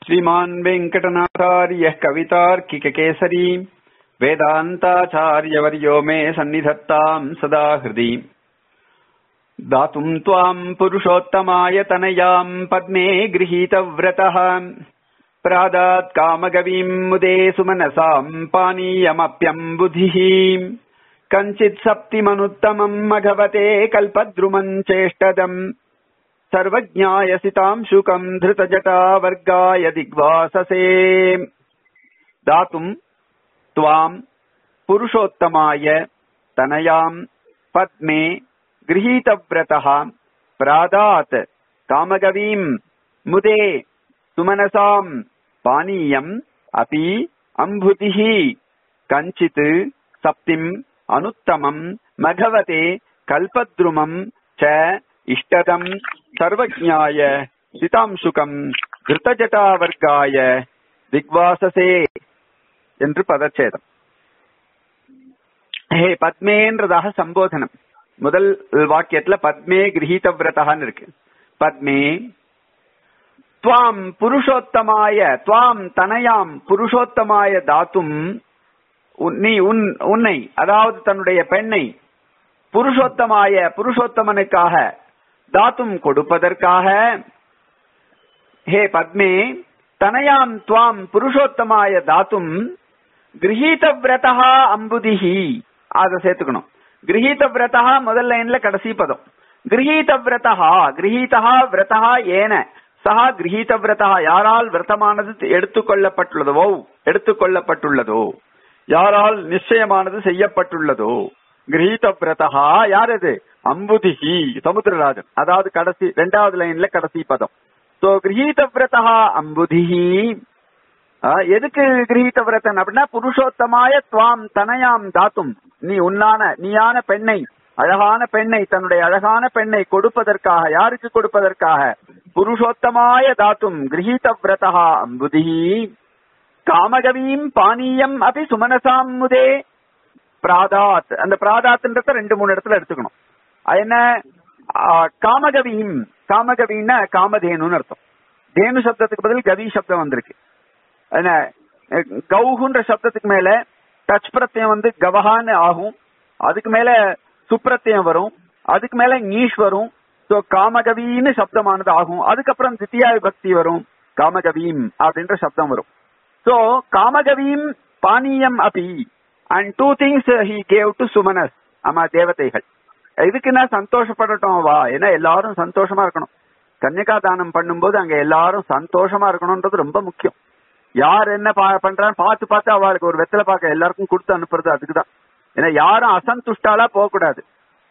श्रीमान् वेङ्कटनाथार्यः कवितार्किककेसरी वेदान्ताचार्यवर्यो मे सन्निधत्ताम् सदा हृदि दातुम् त्वाम् पुरुषोत्तमाय तनयाम् पद्मे गृहीतव्रतः प्रादात् कामगवीम् मुदे सुमनसाम् पानीयमप्यम्बुधिः कञ्चित् सप्तिमनुत्तमम् मघवते कल्पद्रुमम् चेष्टदम् सर्वज्ञायसिताम् शुकम् धृतजटावर्गाय दिग्वाससे दातुम् त्वाम् पुरुषोत्तमाय तनयाम् पद्मे गृहीतव्रतः प्रादात् कामगवीम् मुदे सुमनसाम् पानीयम् अपि अम्भुतिः कञ्चित् सप्तिम् अनुत्तमम् मघवते कल्पद्रुमम् च इष्टदम् सर्वज्ञाय சிதாம்சுகம் கிருத்தஜட்டாவர்காய திக்வாசசே என்று பதச்சேதம் ஹே பத்மேன்றதாக சம்போதனம் முதல் வாக்கியத்துல பத்மே கிரகீதவிரதான்னு இருக்கு பத்மே துவாம் புருஷோத்தமாய துவாம் தனயாம் புருஷோத்தமாய தாத்தும் நீ உன் உன்னை அதாவது தன்னுடைய பெண்ணை புருஷோத்தமாய புருஷோத்தமனுக்காக தாத்தும் கொடுப்பதற்காக ஹே பத்மே தனயாம் துவாம் புருஷோத்தமாய தாத்தும் கிரகீத விரதா அம்புதிஹி அத சேர்த்துக்கணும் கிரகீத விரதா முதல் லைன்ல கடைசி பதம் கிரகீத விரதா கிரகீதா விரதா ஏன சஹா கிரகீத விரதா யாரால் விரதமானது எடுத்துக்கொள்ளப்பட்டுள்ளதோ எடுத்துக்கொள்ளப்பட்டுள்ளதோ யாரால் நிச்சயமானது செய்யப்பட்டுள்ளதோ கிரகீத விரதா யார் அது அம்புதிஹி சமுத்திரராஜன் அதாவது கடைசி ரெண்டாவது லைன்ல கடைசி பதம் சோ கிரகீத விரதா அம்புதிஹி எதுக்கு கிரகீத விரதன் அப்படின்னா புருஷோத்தமாய துவாம் தனயாம் தாத்தும் நீ உன்னான நீயான பெண்ணை அழகான பெண்ணை தன்னுடைய அழகான பெண்ணை கொடுப்பதற்காக யாருக்கு கொடுப்பதற்காக புருஷோத்தமாய தாத்தும் கிரகீத விரதா அம்புதிஹி காமகவீம் பானீயம் அபி சுமனசாம் முதே பிராதாத் அந்த பிராதாத்ன்றத ரெண்டு மூணு இடத்துல எடுத்துக்கணும் அது என்ன காமகவியும் காமகவின்னா காமதேனுன்னு அர்த்தம் தேனு சப்தத்துக்கு பதில் கவி சப்தம் வந்திருக்கு என்ன கௌகுன்ற சப்தத்துக்கு மேல டச் பிரத்தியம் வந்து கவஹான்னு ஆகும் அதுக்கு மேல சுப்பிரத்தியம் வரும் அதுக்கு மேல நீஷ் வரும் ஸோ காமகவின்னு சப்தமானது ஆகும் அதுக்கப்புறம் தித்தியா விபக்தி வரும் காமகவீம் அப்படின்ற சப்தம் வரும் சோ காமகவீம் பானியம் அபி and two things he gave to சுமனஸ் ஆமா தேவதைகள் இதுக்கு நான் சந்தோஷப்படட்டும் வா ஏன்னா எல்லாரும் சந்தோஷமா இருக்கணும் கன்னிகா தானம் பண்ணும்போது அங்க எல்லாரும் சந்தோஷமா இருக்கணும்ன்றது ரொம்ப முக்கியம் யார் என்ன பண்றான்னு பார்த்து பார்த்து அவளுக்கு ஒரு வெத்தலை பார்க்க எல்லாருக்கும் கொடுத்து அனுப்புறது அதுக்குதான் ஏன்னா யாரும் அசந்துஷ்டாலா போக கூடாது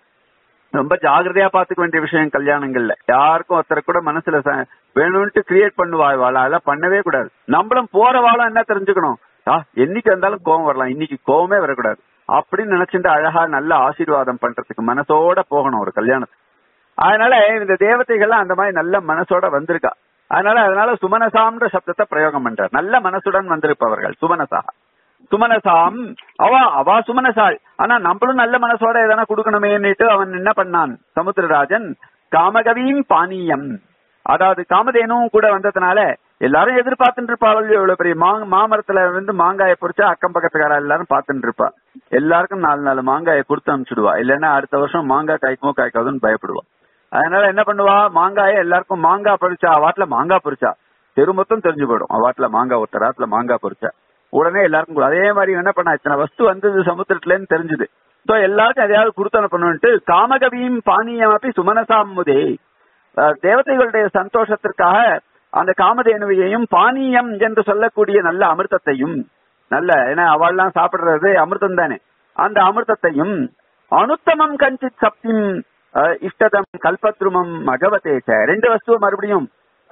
ரொம்ப ஜாகிரதையா பாத்துக்க வேண்டிய விஷயம் கல்யாணங்கள்ல யாருக்கும் ஒருத்தர் கூட மனசுல வேணும்ட்டு கிரியேட் பண்ணுவா வாழ அதெல்லாம் பண்ணவே கூடாது நம்மளும் போற வாழம் என்ன தெரிஞ்சுக்கணும் என்னைக்கு வந்தாலும் கோவம் வரலாம் இன்னைக்கு கோவமே வரக்கூடாது அப்படின்னு நினைச்சுட்டு அழகா நல்ல ஆசீர்வாதம் பண்றதுக்கு மனசோட போகணும் ஒரு கல்யாணத்துக்கு அதனால இந்த தேவதைகள்லாம் அந்த மாதிரி நல்ல மனசோட வந்திருக்கா அதனால அதனால சுமனசாம்ன்ற சப்தத்தை பிரயோகம் பண்றார் நல்ல மனசுடன் வந்திருப்பவர்கள் சுமனசா சுமனசாம் அவ அவா சுமனசாள் ஆனா நம்மளும் நல்ல மனசோட எதனா கொடுக்கணுமேன்னுட்டு அவன் என்ன பண்ணான் சமுத்திரராஜன் காமகவியும் பானியம் அதாவது காமதேனும் கூட வந்ததுனால எல்லாரும் எதிர்பார்த்துட்டு இருப்பாள் எவ்வளவு பெரிய மாமரத்துல இருந்து மாங்காயை பொறிச்சா அக்கம் பக்கத்துக்கார எல்லாரும் பார்த்துட்டு இருப்பா எல்லாருக்கும் நாலு நாலு மாங்காயை கொடுத்து அனுப்பிச்சுடுவா இல்லைன்னா அடுத்த வருஷம் மாங்காய் காய்க்குமோ காய்க்காதுன்னு பயப்படுவா அதனால என்ன பண்ணுவா மாங்காயை எல்லாருக்கும் மாங்காய் பொறிச்சா அவாட்டுல மாங்காய் பொறிச்சா தெரு மொத்தம் தெரிஞ்சு போயிடும் அவாட்டுல மாங்காய் ஒருத்தர் ஆத்துல மாங்காய் பொறிச்சா உடனே எல்லாருக்கும் அதே மாதிரி என்ன பண்ணா இத்தனை வஸ்து வந்தது சமுத்திரத்துலன்னு தெரிஞ்சுது சோ எல்லாருக்கும் எதையாவது கொடுத்து அனுப்பணும்ட்டு காமகவியும் பானியம் அப்படி சுமனசாம் முதே தேவதைகளுடைய சந்தோஷத்திற்காக அந்த காமதேனுவையையும் பானியம் என்று சொல்லக்கூடிய நல்ல அமிர்தத்தையும் நல்ல ஏன்னா அவள்லாம் சாப்பிடுறது அமிர்தம் தானே அந்த அமிர்தத்தையும் அனுத்தமம் கஞ்சித் சப்திம் இஷ்டதம் கல்பத்ருமம் மகவதேச்ச ரெண்டு வஸ்துவ மறுபடியும்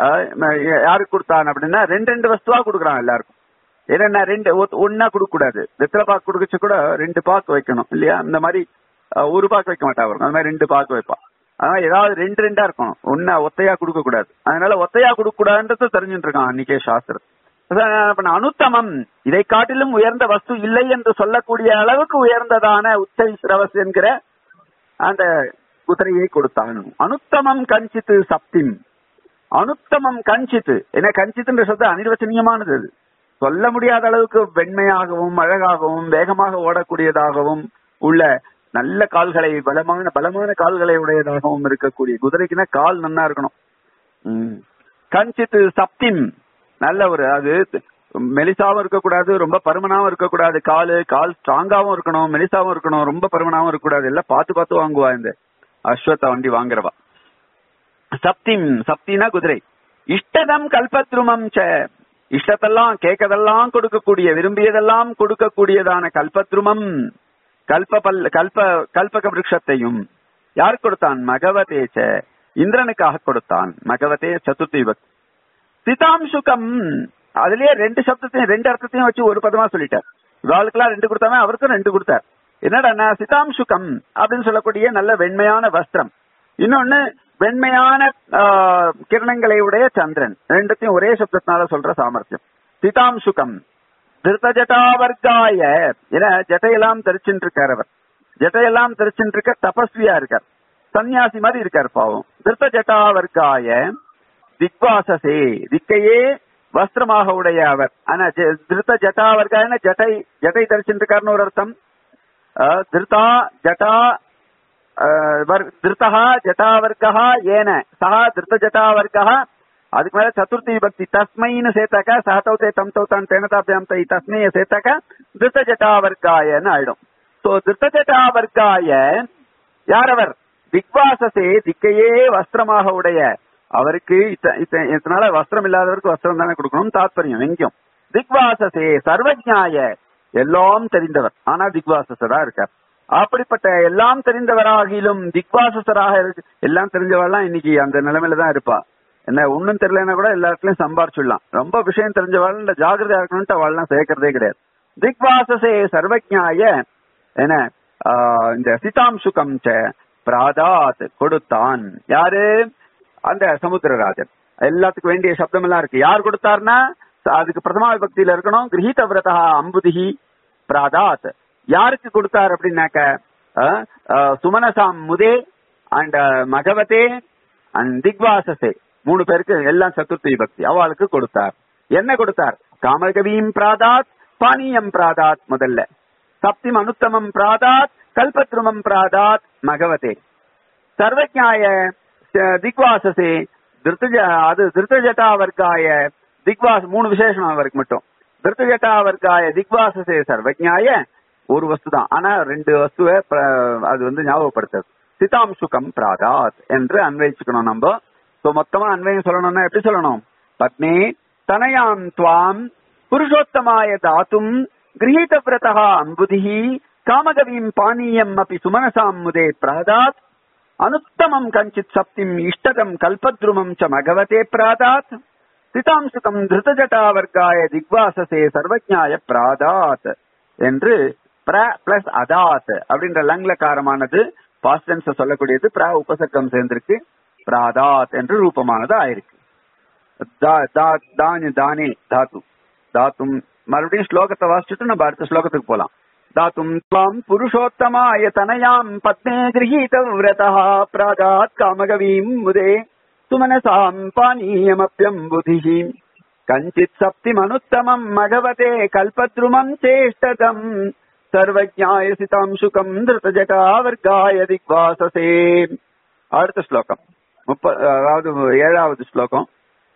யாருக்கு கொடுத்தான் அப்படின்னா ரெண்டு ரெண்டு வஸ்துவா கொடுக்குறான் எல்லாருக்கும் என்னன்னா ரெண்டு ஒன்னா கொடுக்க கூடாது வெத்தலை பாக்கு கொடுக்கச்சு கூட ரெண்டு பாக்கு வைக்கணும் இல்லையா இந்த மாதிரி ஒரு பாக்கு வைக்க மாட்டா வரும் அந்த மாதிரி ரெண்டு பாக்கு வைப்பா அதனால ஏதாவது ரெண்டு ரெண்டா இருக்கணும் ஒன்னா ஒத்தையா கொடுக்க கூடாது அதனால ஒத்தையா கொடுக்க கூடாதுன்றது தெரிஞ்சுட்டு இருக்கான் அன்னைக்கே சாஸ்திரம் அனுத்தமம் இதை காட்டிலும் உயர்ந்த வஸ்து இல்லை என்று சொல்லக்கூடிய அளவுக்கு உயர்ந்ததான உச்சை சிரவஸ் என்கிற அந்த குதிரையை கொடுத்தான் அனுத்தமம் கஞ்சித்து சப்திம் அனுத்தமம் கஞ்சித்து ஏன்னா கஞ்சித்துன்ற சப்தம் அனிர்வச்சனீயமானது அது சொல்ல முடியாத அளவுக்கு வெண்மையாகவும் அழகாகவும் வேகமாக ஓடக்கூடியதாகவும் உள்ள நல்ல கால்களை பலமான பலமான கால்களை உடையதாகவும் இருக்கக்கூடிய குதிரைக்குன்னா கால் நன்னா இருக்கணும் ம். கஞ்சித்து சப்திம் நல்ல ஒரு அது மெலிசாவும் இருக்கக்கூடாது ரொம்ப பருமனாவும் இருக்கக்கூடாது காலு கால் ஸ்ட்ராங்காவும் இருக்கணும் மெலிசாவும் இருக்கணும் ரொம்ப பருமனாவும் இருக்கக்கூடாது எல்லாம் பார்த்து பார்த்து வாங்குவா இந்த அஸ்வத்த வண்டி வாங்குறவா சப்திம் சப்தினா குதிரை இஷ்டதம் கல்பத்ருமம் ச இஷ்டத்தெல்லாம் கேட்கதெல்லாம் கொடுக்கக்கூடிய விரும்பியதெல்லாம் கொடுக்கக்கூடியதான கல்பத்ருமம் கல்ப பல் கல்ப கல்பக விருட்சத்தையும் யார் கொடுத்தான் மகவதேச்ச இந்திரனுக்காக கொடுத்தான் மகவதே சதுர்த்தி விபக்தி சிதாம்சுகம் அதுலயே ரெண்டு சப்தத்தையும் ரெண்டு அர்த்தத்தையும் வச்சு ஒரு பதமா சொல்லிட்டார் இவாளுக்கெல்லாம் ரெண்டு கொடுத்தாமே அவருக்கும் ரெண்டு கொடுத்தார் என்னடா சிதாம்சுகம் அப்படின்னு சொல்லக்கூடிய நல்ல வெண்மையான வஸ்திரம் இன்னொன்னு வெண்மையான ஆ, கிரணங்களை உடைய சந்திரன் ரெண்டுத்தையும் ஒரே சப்தத்தினால சொல்ற சாமர்த்தியம் சிதாம்சுகம் திருத்த ஜட்டாவர்காய என ஜட்டையெல்லாம் தெரிச்சுட்டு இருக்கார் அவர் ஜட்டையெல்லாம் தெரிச்சுட்டு இருக்க தபஸ்வியா இருக்கார் சன்னியாசி மாதிரி இருக்கார் பாவம் திருத்த ஜட்டாவர்காய திக்வாசசே திக்கையே வஸ்திரமாக உடைய அவர் ஆனா ஜ- திருத்த ஜட்டாவர்காயன ஜட்டை ஜட்டை தரிச்சுட்டு இருக்காருன்னு ஒரு அர்த்தம் அஹ், திருத்தா ஜட்டா அஹ், வர்- திருத்தா ஜட்டாவர்கா ஏன சஹா திருத்த ஜட்டாவர்கா அதுக்கு மேல சதுர்த்தி விபக்தி தஸ்மைன்னு சேர்த்தாக்க சஹதௌதே தம் தௌதான் தேனதாபியாம் தை தஸ்மைய சேர்த்தாக்க திருத்த ஜட்டாவர்காயன்னு ஆயிடும் சோ திருத்த ஜட்டாவர்காய யார் அவர் திக்வாசசே திக்கையே வஸ்திரமாக உடைய அவருக்கு இத்த- இத்த- இதனால வஸ்திரம் இல்லாதவருக்கு வஸ்திரம் தானே கொடுக்கணும் தாத்பரியம் எங்கேயும் திக்வாசசே சர்வஜாய எல்லாம் தெரிந்தவர் ஆனா திக்வாசசரா இருக்கார் அப்படிப்பட்ட எல்லாம் தெரிந்தவராகிலும் திக்வாசசராக இருக்கு எல்லாம் தெரிஞ்சவெல்லாம் இன்னைக்கு அந்த நிலைமையில தான் இருப்பா என்ன ஒண்ணும் தெரியலன்னா கூட எல்லா இடத்துலயும் சம்பாரிச்சுடலாம் ரொம்ப விஷயம் தெரிஞ்சவாள் இந்த ஜாகிரதையா இருக்கணும்ட்டு அவள்லாம் சேர்க்கறதே கிடையாது திக்வாசசே சர்வஜாய என்ன ஆஹ், இந்த சிதாம்சுகம் ச பிராதாத் கொடுத்தான் யாரு அந்த சமுத்திரராஜன் எல்லாத்துக்கும் வேண்டிய சப்தம் எல்லாம் இருக்கு யார் கொடுத்தாருன்னா அதுக்கு பிரதமா விபக்தியில இருக்கணும் கிரகீத விரதா அம்புதிஹி பிராதாத் யாருக்கு கொடுத்தார் அப்படின்னாக்க அஹ், அஹ், சுமனசாம் முதே அண்ட் மகவதே அண்ட் திக்வாசசே மூணு பேருக்கு எல்லாம் சதுர்த்தி விபக்தி அவளுக்கு கொடுத்தார் என்ன கொடுத்தார் காமகவீம் பிராதாத் பானியம் பிராதாத் முதல்ல சப்திம் அனுத்தமம் பிராதாத் கல்பத்ருமம் பிராதாத் மகவதே சர்வஜாய ச- திக்வாசசே திருத்தஜ அது திருத்தஜட்டா வர்க்காய திக்வாஸ் மூணு விசேஷம் அவருக்கு மட்டும் திருத்தஜட்டா வர்க்காய திக்வாசசே சர்வஜாய ஒரு வஸ்து தான் ஆனா ரெண்டு வஸ்துவை ப- அது வந்து ஞாபகப்படுத்துது சிதாம்சுகம் பிராதாத் என்று அன்வயிச்சுக்கணும் நம்ம சோ மொத்தமா அன்வயம் சொல்லணும்னா எப்படி சொல்லணும் பத்னே தனயாம் துவாம் புருஷோத்தமாய தாத்தும் கிரகீத விரதா அம்புதிஹி காமகவீம் பானீயம் அப்படி சுமனசாம் முதே பிராதாத் அனுத்தமம் கஞ்சித் சப்திம் இஷ்டதம் கல்பத்ருமம் ச மகவதே பிராதாத் சிதாம்சுகம் திருதஜட்டாவர்காய திக்வாசசே சர்வஜாய பிராதாத் என்று பிர பிளஸ் அதாத் அப்படின்ற லங்லகாரமானது பாஸ்டன்ஸ் சொல்லக்கூடியது பிர உபசர்க்கம் சேர்ந்திருக்கு பிராதாத் என்று ரூபமானது ஆயிருக்கு தா- தா- தானி தானே தாத்து தாத்தும் மறுபடியும் ஸ்லோகத்தை வாசிச்சுட்டு நம்ம அடுத்த ஸ்லோகத்துக்கு போலாம் தாத்தும் துவாம் புருஷோத்தமாய தனயாம் பத்மே கிரகீத விரதா பிராதாத் காமகவீம் முதே சுமனசாம் பானீயமப்பியம்புதிஹி கஞ்சித் சப்திமனுத்தமம் மகவதே கல்பத்ருமம் சேஷ்டதம் சர்வஜாய சிதாம்சுகம் திருத்தஜட்டாவர்காய திக்வாசசே அடுத்த ஸ்லோகம் முப்ப அதாவது ஏழாவது ஸ்லோகம்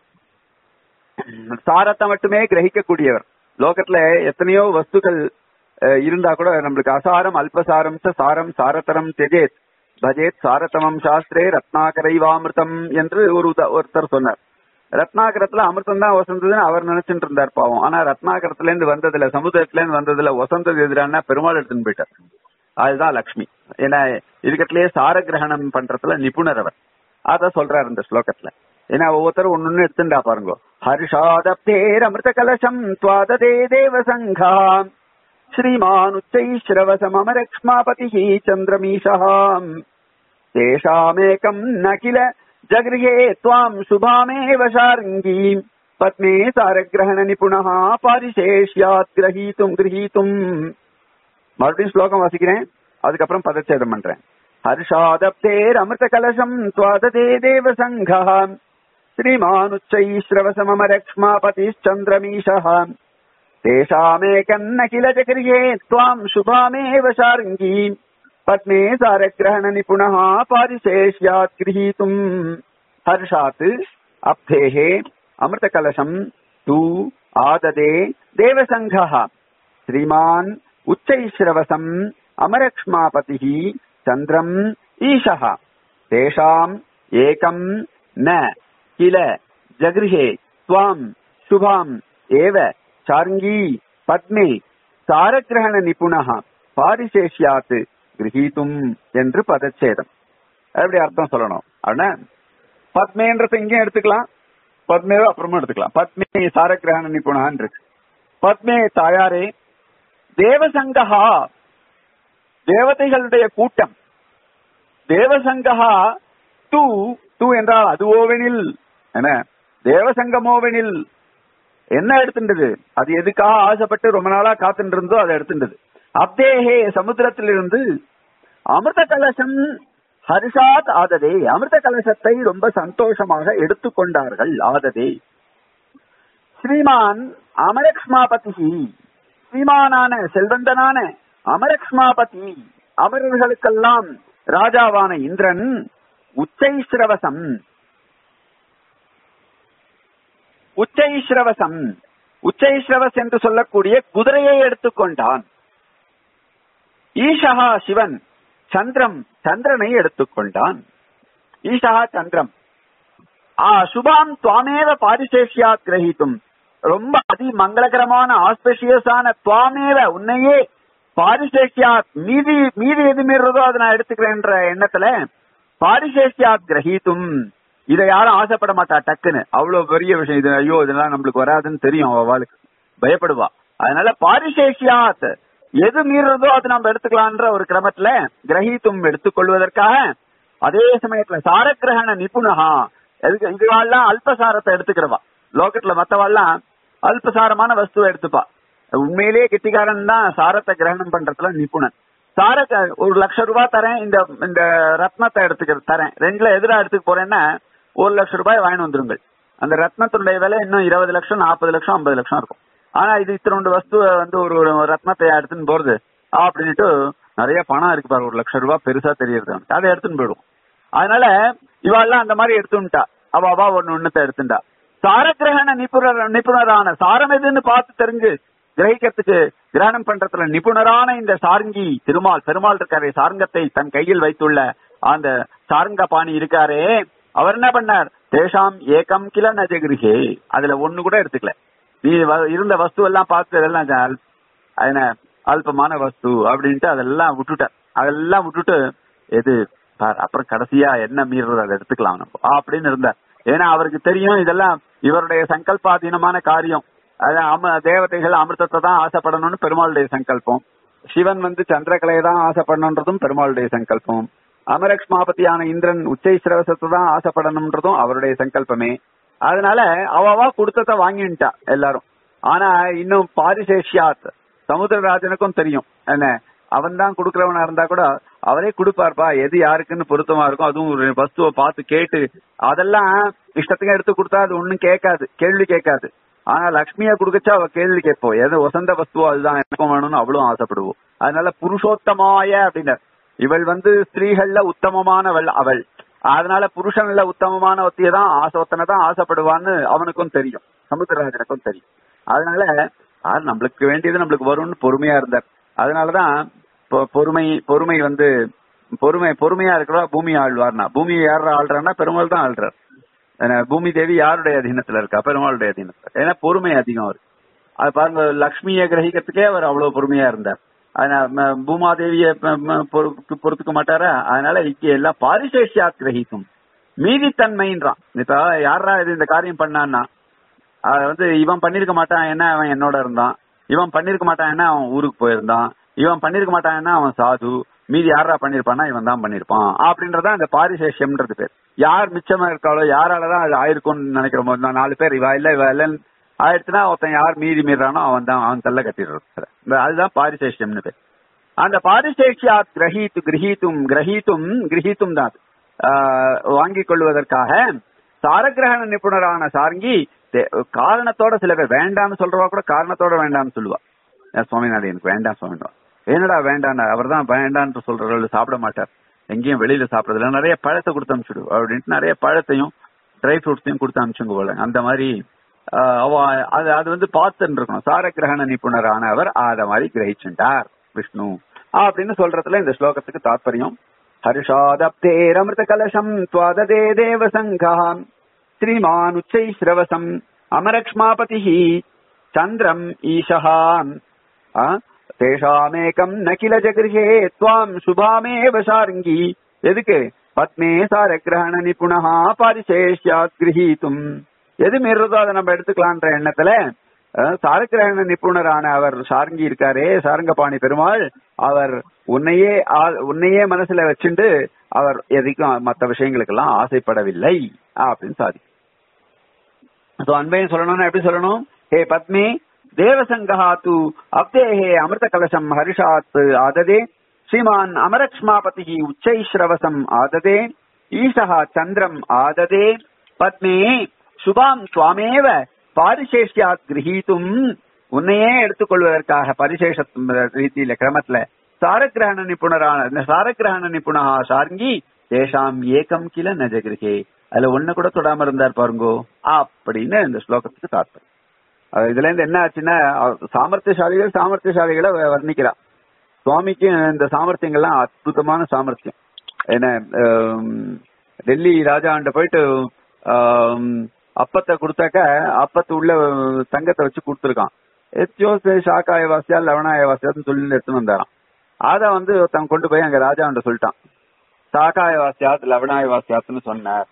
சாரத்தை மட்டுமே கிரகிக்கக்கூடியவர் லோகத்துல எத்தனையோ வஸ்துக்கள் அஹ், இருந்தா கூட நம்மளுக்கு அசாரம் அல்பசாரம் ச சாரம் சாரதரம் தெஜேத் பஜேத் சாரதமம் சாஸ்திரே ரத்னாகரைவாமிர்தம் என்று ஒரு உத- ஒருத்தர் சொன்னார் ரத்னாகரத்துல அமிர்தம் தான் வசந்ததுன்னு அவர் நினைச்சிட்டு இருந்தார் பாவம் ஆனா ரத்னாகரத்துல இருந்து வந்ததுல சமுதிரத்துல இருந்து வந்ததுல வசந்தது எதிரான பெருமாள் எடுத்துன்னு போயிட்டார் அதுதான் லக்ஷ்மி ஏன்னா இருக்கட்டிலேயே சார கிரகணம் பண்றதுல நிபுணர் அவர் அத சொல்றாரு இந்த ஸ்லோகத்துல ஏன்னா ஒவ்வொருத்தரும் ஒன்னொன்னு எடுத்துட்டா பாருங்க ஹர்ஷாதப்தேர் அமிர்த கலசம் துவாததே தேவ சங்கா ஸ்ரீமான் உச்சைஸ்ரவசமரக்ஷ்மாபதி சந்திரமீஷாம் தேஷாமேகம் நகில ஜகிருஹே துவாம் சுபாமேவ ஷார்ங்கீம் பத்மே சாரகிரகண நிபுணः பாரிசேஷ்யாத் கிரகீத்தும் கிரகீத்தும் மறுபடியும் ஸ்லோகம் வாசிக்கிறேன் அதுக்கப்புறம் பதச்சேதம் பண்றேன் ஹர்ஷாதப்தேர் அமிர்த கலசம் துவாததே தேவ சங்கா श्रीमानुच्चैश्रवसममरक्ष्मापतिश्चन्द्रमीशः तेषामेकन्न किल जगृहे त्वाम् शुभामेव शार्ङ्गीम् पद्मे सारग्रहणनिपुणः पारिशेष्यात् गृहीतुम् हर्षात् अब्धेः अमृतकलशम् तु आददे देवसङ्घः श्रीमान् उच्चैश्रवसम् अमरक्ष्मापतिः चन्द्रम् ईशः तेषाम् एकम् न किल जगृहे त्वाम् शुभाम् एव சார்ங்கி பத்மே சாரகிரகண நிபுணः பாரிசேஷியாத் கிரகீத்தும் என்று பதச்சேதம் அப்படி அர்த்தம் சொல்லணும் ஆனா பத்மேன்றத இங்கேயும் எடுத்துக்கலாம் பத்மேவ அப்புறமா எடுத்துக்கலாம் பத்மே சாரகிரகண நிபுணான் இருக்கு பத்மே தாயாரே தேவசங்கஹா தேவதைகளுடைய கூட்டம் தேவசங்கஹா தூ தூ என்றால் அதுவோவெனில் என தேவசங்கமோவெனில் என்ன எடுத்துட்டது அது எதுக்காக ஆசைப்பட்டு ரொம்ப நாளா காத்துட்டு இருந்தோ அதை எடுத்துட்டது அப்தேஹே சமுத்திரத்திலிருந்து அமிர்த கலசம் ஹரிஷாத் ஆததே அமிர்த கலசத்தை ரொம்ப சந்தோஷமாக எடுத்துக்கொண்டார்கள் ஆததே ஸ்ரீமான் அமரக்ஷ்மாபதி ஸ்ரீமானான செல்வந்தனான அமரக்ஷ்மாபதி அமரர்களுக்கெல்லாம் ராஜாவான இந்திரன் உச்சைஸ்ரவசம் உச்சைஸ்ரவசம் உச்சைஸ்ரவஸ் என்று சொல்லக்கூடிய குதிரையை எடுத்துக்கொண்டான் ஈஷா சிவன் சந்திரம் சந்திரனை எடுத்துக்கொண்டான் ஈஷா சந்திரம் ஆ சுபாம் துவாமேவ பாரிசேஷியா கிரகித்தும் ரொம்ப அதி மங்களகரமான ஆஸ்பெஷியஸான துவாமேவ உன்னையே பாரிசேஷியா மீதி மீதி எது மீறதோ அதை நான் எடுத்துக்கிறேன்ற எண்ணத்துல பாரிசேஷியா கிரகித்தும் இதை யாரும் ஆசைப்பட மாட்டா டக்குன்னு அவ்வளவு பெரிய விஷயம் இது ஐயோ இதெல்லாம் நம்மளுக்கு வராதுன்னு தெரியும் அவளுக்கு பயப்படுவா அதனால பாரிசேஷியாத் எது மீறதோ அது நம்ம எடுத்துக்கலான்ற ஒரு கிரமத்துல கிரகித்தும் எடுத்துக்கொள்வதற்காக அதே சமயத்துல சாரக்கிரகண நிபுணகா எதுக்கு இதுவாள்லாம் அல்பசாரத்தை எடுத்துக்கிறவா லோகத்துல மத்தவாள்லாம் அல்பசாரமான வஸ்துவை எடுத்துப்பா உண்மையிலேயே கெட்டிக்காரன் தான் சாரத்தை கிரகணம் பண்றதுல நிபுணன் சார ஒரு லட்சம் ரூபாய் தரேன் இந்த இந்த ரத்னத்தை எடுத்துக்கிற தரேன் ரெண்டுல எதிரா எடுத்துக்க போறேன்னா ஒரு லட்சம் ரூபாய் வாங்கி வந்துருங்கள் அந்த ரத்னத்தினுடைய விலை இன்னும் இருபது லட்சம் நாற்பது லட்சம் ஐம்பது லட்சம் இருக்கும் ஆனா இது இத்தனோண்டு வஸ்துவை வந்து ஒரு ஒரு ரத்னத்தை எடுத்துன்னு போறது அப்படின்ட்டு நிறைய பணம் இருக்கு பாரு ஒரு லட்சம் ரூபாய் பெருசா தெரியறது அதை எடுத்துன்னு போயிடும் அதனால இவாள்லாம் அந்த மாதிரி எடுத்துட்டா அவ அவா ஒன்னு ஒண்ணுத்த எடுத்துட்டா சாரகிரகண நிபுணர் நிபுணரான சாரம் எதுன்னு பார்த்து தெரிஞ்சு கிரகிக்கிறதுக்கு கிரகணம் பண்றதுல நிபுணரான இந்த சார்ங்கி திருமால் பெருமாள் இருக்காரே சார்ங்கத்தை தன் கையில் வைத்துள்ள அந்த சார்ங்க பாணி இருக்காரே அவர் என்ன பண்ணார் தேஷாம் ஏகம் கில நஜகிரிகே அதுல ஒண்ணு கூட எடுத்துக்கல நீ வ- இருந்த வஸ்து எல்லாம் பார்த்து அதெல்லாம் ஜா- என்ன அல்பமான வஸ்து அப்படின்ட்டு அதெல்லாம் விட்டுட்டார் அதெல்லாம் விட்டுட்டு எது பார், அப்புறம் கடைசியா என்ன மீறுறது அதை எடுத்துக்கலாம் நம்ம அப்படின்னு இருந்தார் ஏன்னா அவருக்கு தெரியும் இதெல்லாம் இவருடைய சங்கல்பாதீனமான காரியம் அதான் அம தேவதைகள் அமிர்தத்தை தான் ஆசைப்படணும்னு பெருமாளுடைய சங்கல்பம் சிவன் வந்து சந்திரகலையை தான் ஆசைப்படணுன்றதும் பெருமாளுடைய சங்கல்பம் அமரக்ஷ்மாபதியான இந்திரன் உச்சை சிரவசத்தை தான் ஆசைப்படணும்ன்றதும் அவருடைய சங்கல்பமே அதனால அவவா கொடுத்தத வாங்கிட்டா எல்லாரும் ஆனா இன்னும் பாரிசேஷியாத் சமுத்திரராஜனுக்கும் தெரியும் என்ன அவன் தான் கொடுக்கறவனா இருந்தா கூட அவரே கொடுப்பார்ப்பா எது யாருக்குன்னு பொருத்தமா இருக்கும் அதுவும் ஒரு வஸ்துவை பார்த்து கேட்டு அதெல்லாம் இஷ்டத்துக்கு எடுத்து கொடுத்தா அது ஒண்ணும் கேட்காது கேள்வி கேட்காது ஆனா லக்ஷ்மியா கொடுக்கச்சா அவ கேள்வி கேட்போம் எது வசந்த வஸ்துவோ அதுதான் எனக்கும் வேணும்னு அவளும் ஆசைப்படுவோம் அதனால புருஷோத்தமாய அப்படின்னார் இவள் வந்து ஸ்திரீகள்ல உத்தமமானவள் அவள் அதனால புருஷன்ல உத்தமமான ஒத்தியை தான் ஆசை ஒத்தனை தான் ஆசைப்படுவான்னு அவனுக்கும் தெரியும் சமுத்திரராஜனுக்கும் தெரியும் அதனால ஆ, நம்மளுக்கு வேண்டியது நம்மளுக்கு வரும்னு பொறுமையா இருந்தார் அதனாலதான் பொ- பொறுமை பொறுமை வந்து பொறுமை பொறுமையா இருக்கிறவா பூமி ஆழ்வார்னா பூமி யார் ஆள்றான்னா பெருமாள் தான் ஆள்றார் ஏன்னா, பூமி தேவி யாருடைய அதீனத்துல இருக்கா பெருமாளுடைய அதீனத்துல ஏன்னா பொறுமை அதிகம் அவருக்கு அது பாருங்க லக்ஷ்மியை கிரகிக்கிறதுக்கே அவர் அவ்வளவு பொறுமையா இருந்தார் அதனால ம- பூமாதேவிய ப- ம- பொறு- பொறுத்துக்க மாட்டாரா அதனால இங்க எல்லாம் பாரிசேஷியா கிரகிக்கும் மீதித்தன்மைன்றான் இப்ப யாரா இது இந்த காரியம் பண்ணான்னா அது வந்து இவன் பண்ணிருக்க மாட்டான் என்ன அவன் என்னோட இருந்தான் இவன் பண்ணிருக்க மாட்டான் என்ன அவன் ஊருக்கு போயிருந்தான் இவன் பண்ணிருக்க மாட்டான் என்ன அவன் சாது மீதி யாரா பண்ணிருப்பானா இவன் தான் பண்ணிருப்பான் அப்படின்றதான் இந்த பாரிசேஷியம்ன்றது பேர் யார் மிச்சமா இருக்காளோ யாராலதான் அது ஆயிருக்கும்னு நினைக்கிற போது நான் நாலு பேர் இவ இல்ல இவ இல்லன்னு ஆயிடுச்சுன்னா ஒருத்தன் யார் மீறி மீறானோ அவன் தான் அவன் தள்ள கட்டிடுறது இந்த அதுதான் பாரிசேஷியம்னு பேர் அந்த பாரிசேஷியா கிரகித்து கிரகித்தும் கிரகித்தும் கிரகித்தும் தான் அது. ஆஹ் வாங்கிக் கொள்வதற்காக சாரகிரகண நிபுணரான சார்ங்கி தே- காரணத்தோட சில பேர் வேண்டாம்னு சொல்றவா கூட காரணத்தோட வேண்டாம்னு சொல்லுவா ஏன் சுவாமிநாதன் எனக்கு வேண்டாம் சுவாமிநாதன் என்னடா வேண்டாம் அவர் தான் வேண்டான்னு சொல்றவர்கள் சாப்பிட மாட்டார் எங்கேயும் வெளியில சாப்பிடறதுல நிறைய பழத்தை கொடுத்து அனுப்பிச்சுடு அப்படின்ட்டு நிறைய பழத்தையும் ட்ரை ஃப்ரூட்ஸையும் கொடுத்து அனுப்பிச்சுங்க போல அந்த மாதிரி ஆஹ், அவ அது அது வந்து பார்த்துன்னு இருக்கணும் சாரகிரகண நிபுணரான அவர் அத மாதிரி கிரகிச்சுட்டார் விஷ்ணு அப்படின்னு சொல்றதுல இந்த ஸ்லோகத்துக்கு தாற்பயம் ஹர்ஷாதப்தேரமிருத கலசம் துவாததே தேவ சங்காம் ஸ்ரீமான் உச்சை ஸ்ரவசம் அமரக்ஷ்மாபதி சந்திரம் ஈஷகாம் தேஷாமேகம் நகில ஜகிருஹே துவாம் சுபாமேவ சார்ங்கி எதுக்கு பத்மே சாரகிரகண நிபுணா பாரிசேஷ்யாத் கிரகீத்தும் எது மீறதோ அதை நம்ம எடுத்துக்கலான்ற எண்ணத்துல அஹ், சாரகிரகண நிபுணரான அவர் சாரங்கி இருக்காரே சாரங்கபாணி பெருமாள் அவர் உன்னையே ஆ- உன்னையே மனசுல வச்சுண்டு அவர் எதுக்கும் மற்ற விஷயங்களுக்கெல்லாம் ஆசைப்படவில்லை அப்படின்னு சாதி சோ அன்பையும் சொல்லணும்னா எப்படி சொல்லணும் ஹே பத்மே தேவசங்கா து அப்தேஹே அமிர்த கலசம் ஹரிஷாத் ஆததே ஸ்ரீமான் அமரக்ஷ்மாபதி உச்சைஸ்ரவசம் ஆததே ஈசா சந்திரம் ஆததே பத்மே சுபாம் சுவாமேவ பாரிசேஷ்யாத் கிரகீத்தும் உன்னையே எடுத்துக்கொள்வதற்காக பரிசேஷ ரீதியில கிரமத்துல சாரகிரகண நிபுணரான இந்த சாரகிரகண நிபுணா சார்ங்கி தேஷாம் ஏகம் கில நஜகிருகே அதுல ஒண்ணு கூட தொடாம இருந்தார் பாருங்கோ அப்படின்னு இந்த ஸ்லோகத்துக்கு தாற்பயம் அது இதுல இருந்து என்ன ஆச்சுன்னா அவ- சாமர்த்தியசாலிகள் சாமர்த்தியசாலிகளை வ- வர்ணிக்கிறா சுவாமிக்கு இந்த சாமர்த்தியங்கள்லாம் அற்புதமான சாமர்த்தியம் என்ன ஆம், டெல்லி ராஜாண்ட போயிட்டு ஆம், அப்பத்தை கொடுத்தாக்க அப்பத்து உள்ள தங்கத்தை வச்சு கொடுத்துருக்கான் எத்தியோ சாக்காய வாசியா லவணாய வாசியான்னு சொல்லி எடுத்துன்னு வந்தாராம் அத வந்து ஒருத்தன் கொண்டு போய் அங்க ராஜாண்ட சொல்லிட்டான் சாக்காய வாசியாத் லவணாய வாசியாத்னு சொன்னார்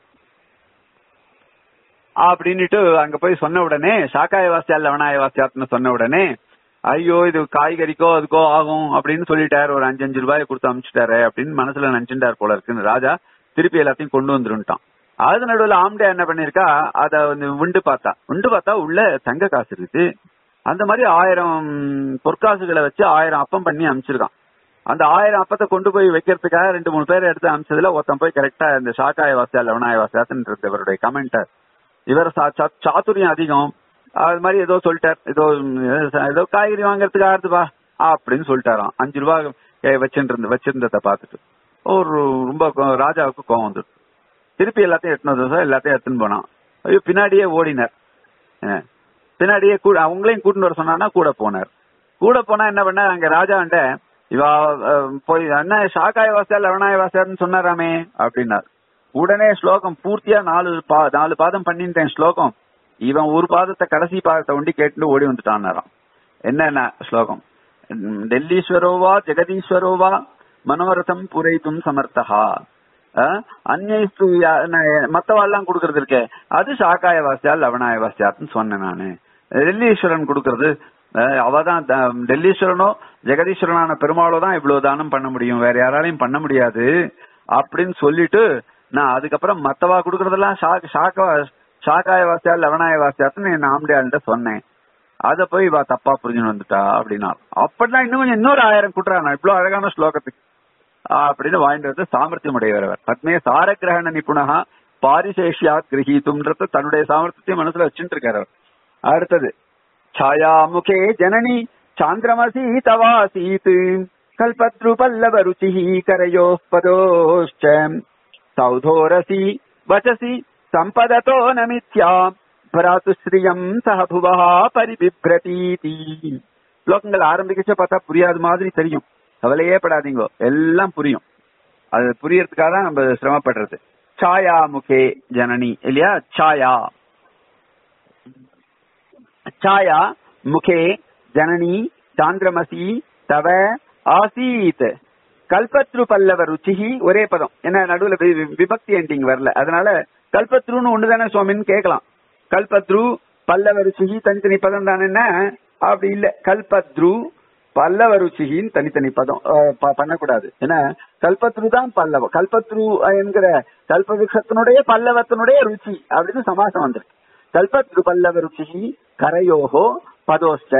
அப்படின்னுட்டு அங்க போய் சொன்ன உடனே சாக்காய வாசியா லவணாய வாசியாத்னு சொன்ன உடனே ஐயோ இது காய்கறிக்கோ அதுக்கோ ஆகும் அப்படின்னு சொல்லிட்டாரு ஒரு அஞ்சு அஞ்சு ரூபாய் கொடுத்து அனுப்பிச்சிட்டாரு அப்படின்னு மனசுல நினைச்சுட்டார் போல இருக்குன்னு ராஜா திருப்பி எல்லாத்தையும் கொண்டு வந்துருன்ட்டான் அது நடுவுல ஆம்டே என்ன பண்ணிருக்கா அத வந்து உண்டு பார்த்தா உண்டு பார்த்தா உள்ள தங்க காசு இருக்கு அந்த மாதிரி ஆயிரம் பொற்காசுகளை வச்சு ஆயிரம் அப்பம் பண்ணி அனுப்பிச்சிருக்கான் அந்த ஆயிரம் அப்பத்தை கொண்டு போய் வைக்கிறதுக்காக ரெண்டு மூணு பேர் எடுத்து அனுப்பிச்சதுல ஒருத்தன் போய் கரெக்டா இந்த ஷாக்காய வாசியா லவணாய வாசியாத்துன்றது இவருடைய கமெண்டர் இவர் சா- சா- சாதுரியம் அதிகம் அது மாதிரி ஏதோ சொல்லிட்டார் ஏதோ ம், ஏதோ காய்கறி வாங்குறதுக்கு ஆகுதுப்பா அப்படின்னு சொல்லிட்டாராம் அஞ்சு ரூபாய் ஏ, வச்சுட்டு வச்சிருந்ததை பார்த்துட்டு ஒரு ரொம்ப கோ- ராஜாவுக்கு கோவம் வந்துட்டு திருப்பி எல்லாத்தையும் எட்டுனு வந்து சார் எல்லாத்தையும் எடுத்துன்னு போனான் ஐயோ பின்னாடியே ஓடினார் என்ன, பின்னாடியே கூட அவங்களையும் கூட்டிட்டு வர சொன்னான்னா கூட போனார் கூட போனா என்ன பண்ணார் அங்க ராஜாண்ட இவா அஹ், போய் என்ன ஷாக்காய வாசியா லவணாய வாசியான்னு சொன்னாராமே அப்படின்னார் உடனே ஸ்லோகம் பூர்த்தியா நாலு பா- நாலு பாதம் பண்ணிட்டேன் ஸ்லோகம் இவன் ஒரு பாதத்தை கடைசி பாதத்தை ஒண்டி கேட்டு ஓடி வந்துட்டான்னாராம் என்னென்ன ஸ்லோகம் உம், டெல்லீஸ்வரோவா ஜெகதீஸ்வரோவா மனோரதம் புரைத்தும் சமர்த்தகா அஹ், அந்நைஸ்து யா- ந- மத்தவாள்லாம் கொடுக்கறது இருக்கே அது சாக்காய வாசியா லவணாய வாசியாத்துன்னு சொன்னேன் நானு டெல்லீஸ்வரன் கொடுக்கறது அஹ், அவதான் த- டெல்லீஸ்வரனோ ஜெகதீஸ்வரனான பெருமாளோ தான் இவ்வளவு தானம் பண்ண முடியும் வேற யாராலையும் பண்ண முடியாது அப்படின்னு சொல்லிட்டு நான் அதுக்கப்புறம் மத்தவா கொடுக்கறதெல்லாம் ஷாக் ஷாக்கா ஷாக்காய வாசியா லவணாய வாசியாத்துன்னு என் ஆம்டியாள்கிட்ட சொன்னேன் அத போய் இவ தப்பா புரிஞ்சுன்னு வந்துட்டா அப்படின்னா அப்படின்னா இன்னும் கொஞ்சம் இன்னொரு ஆயிரம் குட்டுறான் இவ்வளவு அழகான ஸ்லோகத்துக்கு அப்படின்னு வாங்கிட்டு வந்து சாமர்த்தியம் உடையவர் பத்மே சாரகிரகண நிபுணா பாரிசேஷியா கிரகீத்தும்ன்றது தன்னுடைய சாமர்த்தியத்தையும் மனசுல வச்சுட்டு இருக்காரு அவர். அடுத்தது छायामुखे जननी चान्द्रमसी तवासीत् कल्पतृ पल्लव रुचिः करयोः पदोश्च सौधोरसी वचसि सम्पदतो न मिथ्या भ्रातुश्रियम् सह भुवः परिबिभ्रतीति ஸ்லோகங்கள் ஆரம்பிக்கச்ச பார்த்தா புரியாத மாதிரி தெரியும் கவலையே படாதீங்க எல்லாம் புரியும் அது புரியறதுக்காக தான் நம்ம சிரமப்படுறது சாயா முகே ஜனனி இல்லையா சாயா छाया मुखे जननी சாந்திரமசி தவ ஆசீத் கல்பத்ரு பல்லவ ருச்சிஹி ஒரே பதம் என்ன நடுவுல வி- வி- விபக்தி எண்டிங் வரல அதனால கல்பத்ருன்னு ஒண்ணுதானே சுவாமின்னு கேட்கலாம் கல்பத்ரு பல்லவ ருச்சிஹி தனித்தனி பதம் தானே அப்படி இல்ல கல்பத்ரு பல்லவ ருச்சிகின்னு தனித்தனி பதம் அஹ், ப- பண்ணக்கூடாது ஏன்னா கல்பத்ரு தான் பல்லவ கல்பத்ரு அஹ், என்கிற கல்பவிருஷத்தினுடைய பல்லவத்தினுடைய ருச்சி அப்படின்னு சமாசம் வந்துருக்கு கல்பத்ரு பல்லவ ருச்சி கரையோகோ பதோஷ்ட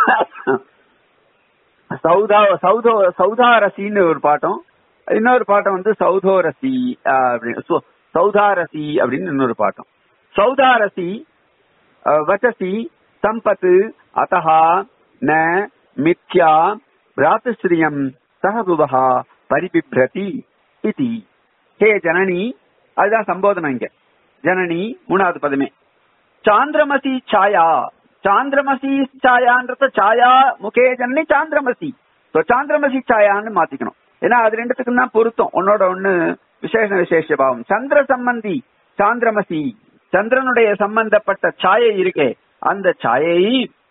சௌதா சௌதோ சௌதாரசின்னு ஒரு பாட்டம் இன்னொரு பாட்டம் வந்து சௌதோரசி அஹ், அப்படின்னு சௌ- சௌதாரசி அப்படின்னு இன்னொரு பாட்டம் சௌதாரசி அஹ், வச்சசி சம்பத் அத்தः ந மித்யா பிராத்துஸ்ரீயம் சகபுவஹா பரிபிப்ரதி இதி ஹே ஜனனி அதுதான் சம்போதனம் இங்க ஜனனி மூணாவது பதமே சாந்திரமசி சாயா சாந்திரமசி சாயான்றத சாயா முகே ஜனனி சாந்திரமசி So, சாந்திரமசி சாயான்னு மாத்திக்கணும் ஏன்னா அது ரெண்டுத்துக்கும் தான் பொருத்தம் ஒன்னோட ஒண்ணு விசேஷ விசேஷ பாவம் சந்திர சம்பந்தி சாந்திரமசி சந்திரனுடைய சம்பந்தப்பட்ட சாயை இருக்கே அந்த சாயை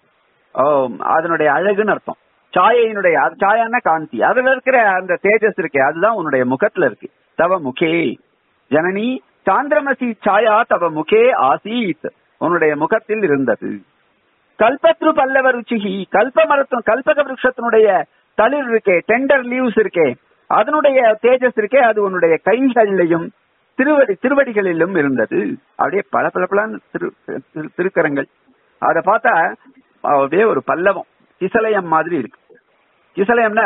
ஆம், அதனுடைய அழகுன்னு அர்த்தம் சாயையினுடைய அது சாயான காந்தி அதுல இருக்கிற அந்த தேஜஸ் இருக்கே அதுதான் உன்னுடைய முகத்துல இருக்கு தவ முகே ஜனனி சாந்திரமசி சாயா தவ முகே ஆசீத் உன்னுடைய முகத்தில் இருந்தது கல்பத்ரு பல்லவ ருச்சிகி கல்ப மரத்தும் கல்பக விருஷத்தினுடைய தளிர் இருக்கே டெண்டர் லீவ்ஸ் இருக்கே அதனுடைய தேஜஸ் இருக்கே அது உன்னுடைய கைகளிலையும் திருவடி திருவடிகளிலும் இருந்தது அப்படியே பல பல பலன்னு திரு திரு- திருக்கரங்கள் அதை பார்த்தா அப்படியே ஒரு பல்லவம் கிசலயம் மாதிரி இருக்கு கிசலயம்னா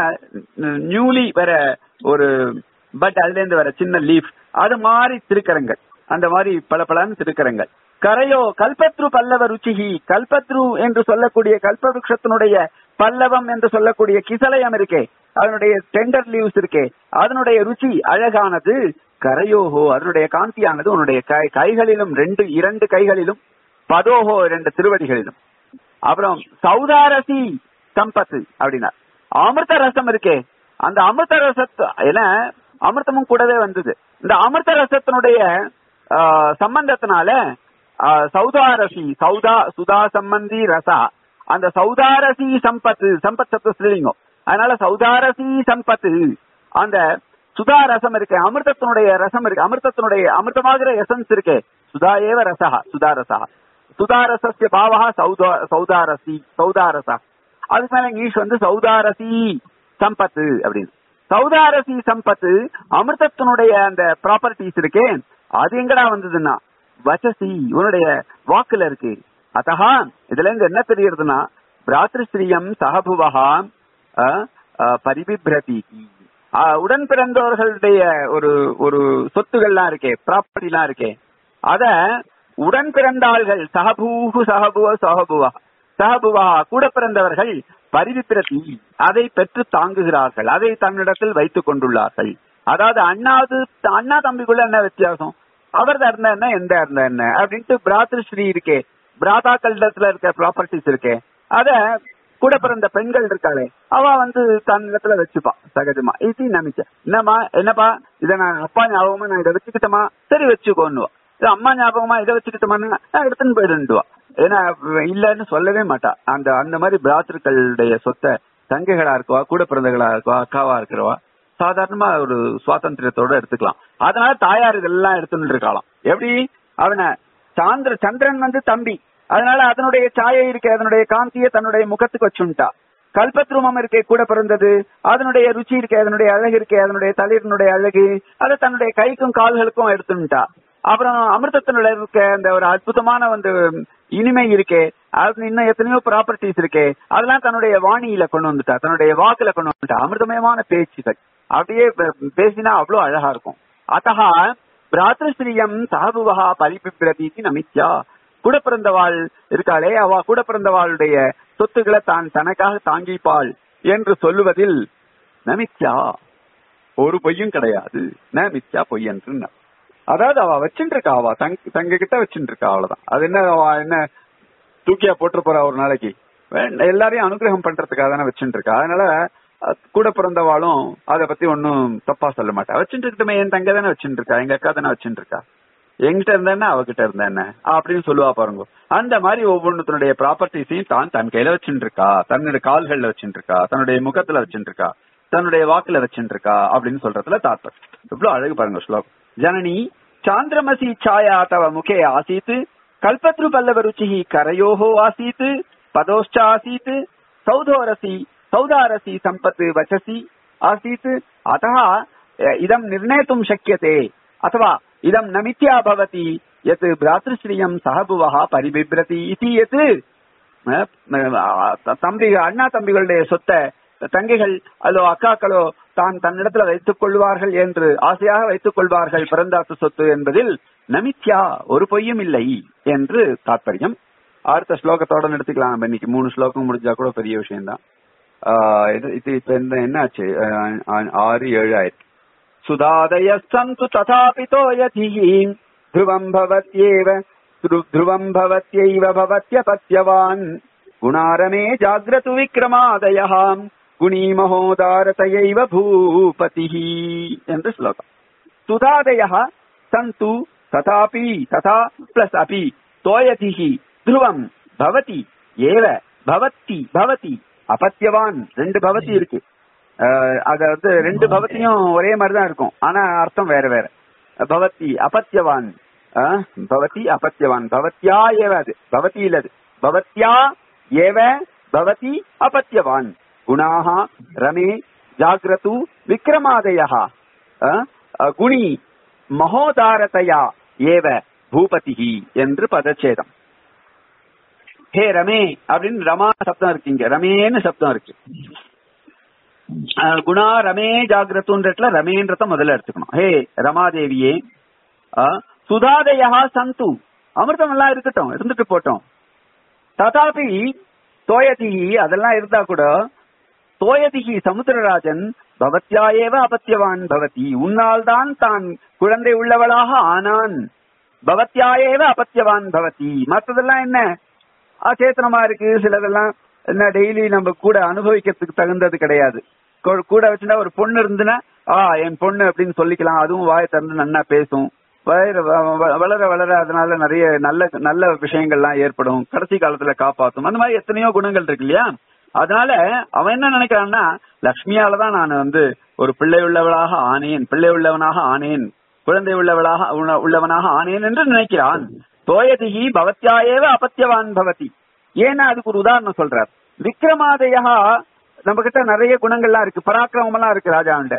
நியூலி வர ஒரு பட் அதுல இருந்து வர சின்ன லீஃப் அது மாதிரி திருக்கரங்கள் அந்த மாதிரி பல பலன்னு திருக்கரங்கள் கரையோ கல்பத்ரு பல்லவ ருச்சிகி கல்பத்ரு என்று சொல்லக்கூடிய கல்பவருஷத்தினுடைய பல்லவம் என்று சொல்லக்கூடிய கிசலயம் இருக்கே அதனுடைய டெண்டர் லீவ்ஸ் இருக்கே அதனுடைய ருச்சி அழகானது கரையோஹோ அதனுடைய காந்தியானது உன்னுடைய கை கைகளிலும் ரெண்டு இரண்டு கைகளிலும் பதோஹோ இரண்டு திருவடிகளிலும் அப்புறம் சௌதாரசி சம்பத்து அப்படின்னா அமிர்த ரசம் இருக்கே அந்த அமிர்த ரசத்து ஏன்னா அமிர்தமும் கூடவே வந்தது இந்த அமிர்த ரசத்தினுடைய ஆ, சம்பந்தத்தினால ஆ, சௌதாரசி சௌதா சுதா சம்பந்தி ரசா அந்த சௌதாரசி சம்பத்து சம்பத் சத்து ஸ்ரீலிங்கம் அதனால சௌதாரசி சம்பத்து அந்த சுதா ரசம் இருக்கு அமிர்தத்தினுடைய ரசம் இருக்கு அமிர்தத்தினுடைய அமிர்தமாகிற எசன்ஸ் இருக்கே சுதா ஏவ ரசா சுதா ரசா சுதாரசஸ்ய பாவா சௌதா சௌதாரசி சௌதாரசா அதுக்கு மேல இங்கிலீஷ் வந்து சௌதாரசி சம்பத்து அப்படின்னு சௌதாரசி சம்பத்து அமிர்தத்தினுடைய அந்த ப்ராப்பர்ட்டிஸ் இருக்கே அது எங்கடா வந்ததுன்னா வச்சசி உன்னுடைய வாக்குல இருக்கு அத்தகா இதுல இருந்து என்ன தெரியறதுன்னா பிராத்திருஸ்ரீயம் சகபுவகா அஹ், அஹ், பரிபிப்ரதி அஹ், உடன் பிறந்தவர்களுடைய ஒரு ஒரு சொத்துகள்லாம் இருக்கே ப்ராப்பர்ட்டிலாம் இருக்கே அத உடன் பிறந்தாள்கள் சகபூகு சகபுவ சகபுவா சகபுவா கூட பிறந்தவர்கள் பரிவிப்பிரதி அதை பெற்று தாங்குகிறார்கள் அதை தன்னிடத்தில் வைத்துக் கொண்டுள்ளார்கள் அதாவது அண்ணாவது அண்ணா தம்பிக்குள்ள என்ன வித்தியாசம் அவர்தான் இருந்தா என்ன எந்த இருந்தா என்ன அப்படின்ட்டு பிராத்திருஸ்ரீ இருக்கே பிராதாக்களிடத்துல இருக்க ப்ராப்பர்ட்டிஸ் இருக்கே அத கூட பிறந்த பெண்கள் இருக்காளே அவ வந்து தன்னிடத்துல வச்சுப்பா சகஜமா இது நமிச்ச என்னம்மா என்னப்பா இத நான் அப்பா ஞாபகமா நான் இதை வச்சுக்கிட்டோமா சரி வச்சுக்கோன்னுவா இது அம்மா ஞாபகமா இதை வச்சுக்கிட்டோமான்னு நான் எடுத்துன்னு போயிடுன்னுவா ஏன்னா இல்லன்னு சொல்லவே மாட்டா அந்த அந்த மாதிரி பிராத்திருக்களுடைய சொத்தை தங்கைகளா இருக்கவா கூட பிறந்தகளா இருக்கவா அக்காவா இருக்கிறவா சாதாரணமா ஒரு சுவாதந்திரத்தோட எடுத்துக்கலாம் அதனால தாயார் இதெல்லாம் எடுத்துட்டு இருக்கலாம் எப்படி அவனை சாந்திர சந்திரன் வந்து தம்பி அதனால அதனுடைய சாயை இருக்கே அதனுடைய காந்தியை தன்னுடைய முகத்துக்கு வச்சுட்டா கல்பத்ருமம் இருக்கே கூட பிறந்தது அதனுடைய ருச்சி இருக்கே அதனுடைய அழகு இருக்கே அதனுடைய தளிரினுடைய அழகு அதை தன்னுடைய கைக்கும் கால்களுக்கும் எடுத்துட்டா அப்புறம் அமிர்தத்தினுடைய இருக்க அந்த ஒரு அற்புதமான வந்து இனிமை இருக்கே அது இன்னும் எத்தனையோ ப்ராப்பர்ட்டிஸ் இருக்கே அதெல்லாம் தன்னுடைய வாணியில கொண்டு வந்துட்டா தன்னுடைய வாக்குல கொண்டு வந்துட்டா அமிர்தமயமான பேச்சுகள் அப்படியே பே- பேசினா அவ்வளவு அழகா இருக்கும் அத்தகா பிராத்திருஸ்ரீயம் சகபுவகா பரிபிப்ரதீதி நமித்யா கூட பிறந்தவாள் இருக்காளே அவ கூட பிறந்தவாளுடைய சொத்துக்களை தான் தனக்காக தாங்கிப்பாள் என்று சொல்லுவதில் நமித்யா ஒரு பொய்யும் கிடையாது ந மித்யா பொய் என்று அதாவது அவ வச்சுட்டு இருக்கா அவ தங்க தங்க கிட்ட வச்சுட்டு இருக்கா அவ்வளவுதான் அது என்ன அவ என்ன தூக்கியா போட்டு போறா ஒரு நாளைக்கு வேண்ட- எல்லாரையும் அனுகிரகம் பண்றதுக்காக தானே வச்சுட்டு இருக்கா அதனால அஹ், கூட பிறந்தவாளும் அதை பத்தி ஒன்னும் தப்பா சொல்ல மாட்டா வச்சுட்டு இருக்கட்டுமே என் தங்க தானே வச்சுட்டு இருக்கா எங்க அக்கா தானே வச்சுட்டு இருக்கா என்கிட்ட இருந்தா என்ன அவகிட்ட இருந்தா என்ன அப்படின்னு சொல்லுவா பாருங்க அந்த மாதிரி ஒவ்வொன்றுத்தனுடைய ப்ராப்பர்ட்டிஸையும் தான் தன் கையில வச்சுட்டு இருக்கா தன்னுடைய கால்கள்ல வச்சுட்டு இருக்கா தன்னுடைய முகத்துல வச்சுட்டு இருக்கா தன்னுடைய வாக்குல வச்சுட்டு இருக்கா அப்படின்னு சொல்றதுல தாத்தர் இவ்வளவு அழகு பாருங்க ஸ்லோகம் ஜனனி சாந்திரமசி சாயா தவ முகே ஆசீத் கல்பத்ரு பல்லவ ருச்சிஹி கரயோஹோ ஆசீத் பதோஷ்ட ஆசீத் சௌதோரசி சௌதாரசி சம்பத் வச்சசி ஆசீத் अतः இதம் நிர்ணேத்தும் சக்கியதே अथवा இதம் न मिथ्या भवति यत् भ्रातृश्रियं सहभुवः परिबिभ्रति इति यत् அஹ், அஹ், தம்பி அண்ணா தம்பிகளுடைய சொத்தை தங்கைகள் அல்லோ அக்காக்களோ தான் தன்னிடத்துல வைத்துக் கொள்வார்கள் என்று ஆசையாக வைத்துக் கொள்வார்கள் பிறந்தாத்து சொத்து என்பதில் நமித்யா ஒரு பொய்யும் இல்லை என்று தாற்பயம் அடுத்த ஸ்லோகத்தோட நிறுத்திக்கலாம் நம்ம இன்னைக்கு மூணு ஸ்லோகம் முடிஞ்சா கூட பெரிய விஷயம்தான் ஆஹ் இது இது இப்ப இந்த என்ன ஆச்சு ஆஹ் ஆஹ் ஆறு ஏழு ஆயிரத்தி சுதாதய சந்து ததாபி தோயதிः ध्रुवम् भवत्येव ध्रु- ध्रुवम् भवत्यैव भवत्यपत्यवान् गुणारमे जाग्रतु विक्रमादयः गुणीमहोदारतयैव भूपतिः என்று ஸ்லோகம் சுதாதயः சந்து ததாபி ததா பிளஸ் அபி தோயதிः ध्रुवम् भवति ஏவ பவத்தி பவதி அபத்தியவான் ரெண்டு பவதி இருக்கு அஹ் அத வந்து ரெண்டு பவத்தியும் ஒரே மாதிரி தான் இருக்கும் ஆனா அர்த்தம் வேற வேற பவத்தி அபத்தியவான் அஹ், பவதி அபத்தியவான் பவத்யா ஏவ அது பவதி இல்ல அது பவத்யா ஏவ பவதி அபத்தியவான் குணாக ரமே ஜாகிரது விக்ரமாதய குணி மகோதாரதையா ஏவ பூபதி என்று பதச்சேதம் ஹே ரமே அப்படின்னு ரமா சப்தம் இருக்கு இங்க ரமேன்னு சப்தம் இருக்கு அஹ் குணா ரமே ஜாகிரத்துன்றதுல ரமேன்றத முதல்ல எடுத்துக்கணும் ஹே ரமாதேவியே அஹ், சுதாதயா சந்து அமிர்தம் எல்லாம் இருக்கட்டும் இருந்துட்டு போட்டோம் ததாபி தோயதிகி அதெல்லாம் இருந்தா கூட தோயதிகி சமுத்திரராஜன் பவத்யா ஏவ அபத்தியவான் பவதி உன்னால் தான் தான் குழந்தை உள்ளவளாக ஆனான் பவத்யா ஏவ அபத்தியவான் பவதி மற்றதெல்லாம் என்ன அச்சேத்தனமா இருக்கு சிலதெல்லாம் என்ன டெய்லி நம்ம கூட அனுபவிக்கிறதுக்கு தகுந்தது கிடையாது கூ- கூட வச்சுட்டா ஒரு பொண்ணு இருந்துன்னா ஆ என் பொண்ணு அப்படின்னு சொல்லிக்கலாம் அதுவும் வாயை திறந்து நன்னா பேசும் வளர வ- வ- வளர வளர அதனால நிறைய நல்ல நல்ல விஷயங்கள்லாம் ஏற்படும் கடைசி காலத்துல காப்பாத்தும் அந்த மாதிரி எத்தனையோ குணங்கள் இருக்கு இல்லையா அதனால அவன் என்ன நினைக்கிறான்னா லக்ஷ்மியால தான் நான் வந்து ஒரு பிள்ளை உள்ளவளாக ஆனேன் பிள்ளை உள்ளவனாக ஆனேன் குழந்தை உள்ளவளாக உள்ள- உள்ளவனாக ஆனேன் என்று நினைக்கிறான் தோயதிகி பவத்யாயேவ அபத்தியவான் பவதி ஏன்னா அதுக்கு ஒரு உதாரணம் சொல்றார் விக்ரமாதயா நம்ம கிட்ட நிறைய குணங்கள்லாம் இருக்கு பராக்கிரமம் எல்லாம் இருக்கு ராஜாண்ட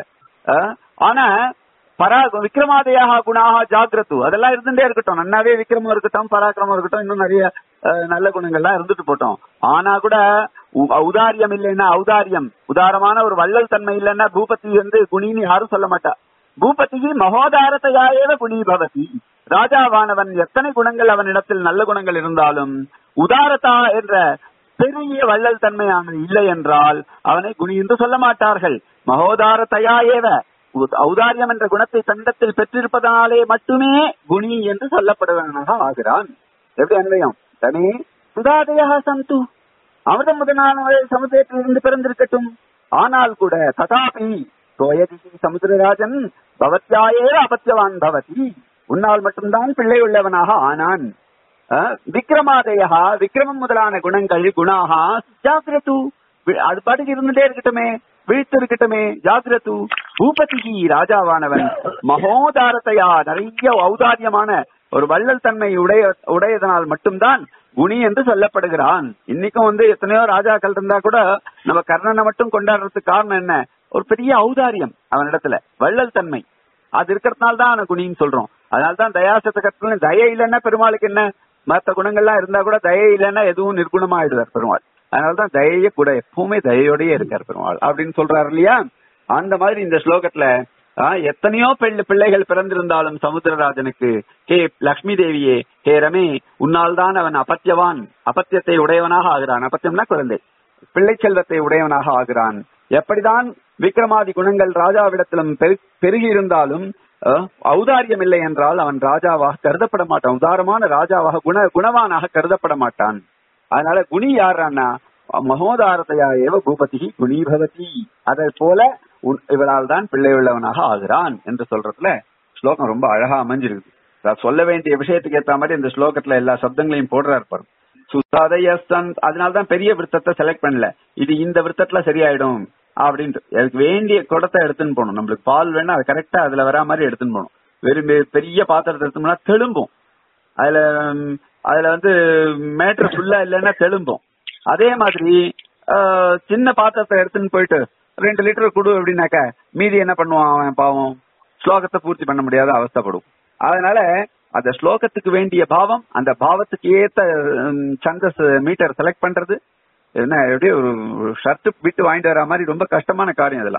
ஆனா பரா விக்ரமாதயாக குணாக ஜாகிரத்து அதெல்லாம் இருந்துட்டே இருக்கட்டும் நன்னாவே விக்ரமம் இருக்கட்டும் பராக்கிரமம் இருக்கட்டும் இன்னும் நிறைய அஹ், நல்ல குணங்கள்லாம் இருந்துட்டு போட்டோம் ஆனா கூட உ- ஔதாரியம் இல்லைன்னா ஔதாரியம் உதாரமான ஒரு வள்ளல் தன்மை இல்லைன்னா பூபதி வந்து குணின்னு யாரும் சொல்ல மாட்டா பூபதிக்கு மகோதாரத்தையாயேவ குணி பவதி ராஜாவானவன் எத்தனை குணங்கள் அவனிடத்தில் நல்ல குணங்கள் இருந்தாலும் உதாரதா என்ற பெரிய வள்ளல் தன்மையானது இல்லை என்றால் அவனை குணி என்று சொல்ல மாட்டார்கள் மகோதாரத்தையா ஏவ உ- ஔதாரியம் என்ற குணத்தை தன்னிடத்தில் பெற்றிருப்பதனாலே மட்டுமே குணி என்று சொல்லப்படுவனாக ஆகிறான் எப்படி அன்வயம் தனே சுதாதயா சந்து அமிர்தம் முதலான சமுதிரத்திலிருந்து பிறந்திருக்கட்டும் ஆனால் கூட ததாபி தோயதி சமுத்திரராஜன் பவத்யாயே அபத்தியவான் பவதி உன்னால் மட்டும்தான் பிள்ளை உள்ளவனாக ஆனான் அஹ், விக்ரமாதயா விக்ரமம் முதலான குணங்கள் குணாகா ஜாகிரது வி- அது பாட்டுக்கு இருந்துட்டே இருக்கட்டுமே விழித்து இருக்கட்டுமே ஜாகிரது பூபதிகி ராஜாவானவன் மகோதாரத்தையா நிறைய ஔதாரியமான ஒரு வள்ளல் தன்மை உடைய உடையதனால் மட்டும்தான் குணி என்று சொல்லப்படுகிறான் இன்னைக்கும் வந்து எத்தனையோ ராஜாக்கள் இருந்தா கூட நம்ம கர்ணனை மட்டும் கொண்டாடுறதுக்கு காரணம் என்ன ஒரு பெரிய ஔதாரியம் அவனிடத்துல வள்ளல் தன்மை அது இருக்கிறதுனால தான் அவனை குணின்னு சொல்றோம் அதனால தான் தயாசத்துக்கத்துல தய இல்லைன்னா பெருமாளுக்கு என்ன மற்ற குணங்கள்லாம் இருந்தா கூட தய இல்லைன்னா எதுவும் நிர்குணமாயிடுவார் பெருமாள் அதனாலதான் தயைய கூட எப்பவுமே தயையோடயே இருக்கார் பெருமாள் அப்படின்னு சொல்றாரு இல்லையா அந்த மாதிரி இந்த ஸ்லோகத்துல ஆ, எத்தனையோ பெண் பிள்ளைகள் பிறந்திருந்தாலும் சமுத்திரராஜனுக்கு ஹே லக்ஷ்மி தேவியே ஹே ரமே உன்னால் தான் அவன் அபத்தியவான் அபத்தியத்தை உடையவனாக ஆகிறான் அபத்தியம்னா குழந்தை பிள்ளை செல்வத்தை உடையவனாக ஆகிறான் எப்படிதான் விக்ரமாதி குணங்கள் ராஜாவிடத்திலும் பெரு- பெருகி இருந்தாலும் அஹ், ஔதாரியம் இல்லை என்றால் அவன் ராஜாவாக கருதப்பட மாட்டான் உதாரமான ராஜாவாக குண குணவானாக கருதப்பட மாட்டான் அதனால குணி யாரான்னா மகோதாரத்தையா ஏவ பூபதி குணி பவதி அதை போல உன்- இவரால் தான் பிள்ளை உள்ளவனாக ஆகிறான் என்று சொல்றதுல ஸ்லோகம் ரொம்ப அழகா அமைஞ்சிருக்கு நான் சொல்ல வேண்டிய விஷயத்துக்கு ஏத்த மாதிரி இந்த ஸ்லோகத்துல எல்லா சப்தங்களையும் போடுறாரு பாருங்க சுதாதயஸ்தன் அதனாலதான் பெரிய விருத்தத்தை செலக்ட் பண்ணல இது இந்த விருத்தத்துல சரியாயிடும் அப்படின்ட்டு அதுக்கு வேண்டிய குடத்தை எடுத்துன்னு போகணும் நம்மளுக்கு பால் வேணா அது கரெக்டா அதுல வரா மாதிரி எடுத்துன்னு போகணும் வெறும் பெ- பெரிய பாத்திரத்தை எடுத்தோம்னா தெளும்பும் அதுல ம், அதுல வந்து மேட்ரு ஃபுல்லா இல்லைன்னா தெளும்பும் அதே மாதிரி ஆஹ், சின்ன பாத்திரத்தை எடுத்துன்னு போயிட்டு ரெண்டு லிட்டர் குடு அப்படின்னாக்க மீதி என்ன பண்ணுவான் அவன் பாவம் ஸ்லோகத்தை பூர்த்தி பண்ண முடியாத அவஸ்தைப்படும் அதனால அந்த ஸ்லோகத்துக்கு வேண்டிய பாவம் அந்த பாவத்துக்கு ஏத்த ம், சந்தஸ் மீட்டர் செலக்ட் பண்றது என்ன எப்படியே ஒரு ஷர்ட் விட்டு வாங்கிட்டு வர மாதிரி ரொம்ப கஷ்டமான காரியம் இதெல்லாம்